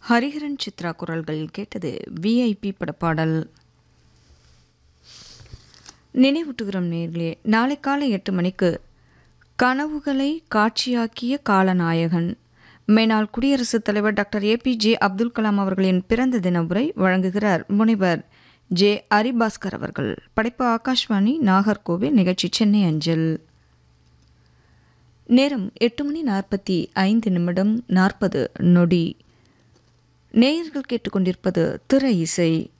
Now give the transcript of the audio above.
ஹரிஹரன் சித்ரா குரல்கள் கேட்டது விஐபி படப்பாடல் நினைவூட்டுகிறோம் நேர்களே நாளை காலை எட்டு மணிக்கு கனவுகளை காட்சியாக்கிய காலநாயகன் மேனாள் குடியரசுத் தலைவர் டாக்டர் ஏபிஜே அப்துல் கலாம் அவர்களின் பிறந்த தின உரை வழங்குகிறார் முனைவர் ஜே ஹரிபாஸ்கர் அவர்கள் படைப்பு ஆகாஷ்வாணி நாகர்கோவில் நிகழ்ச்சி சென்னை அஞ்சல் நேரம் எட்டு மணி நாற்பத்தி ஐந்து நிமிடம் நாற்பது நொடி நேயர்கள் கேட்டுக்கொண்டிருப்பது திரை இசை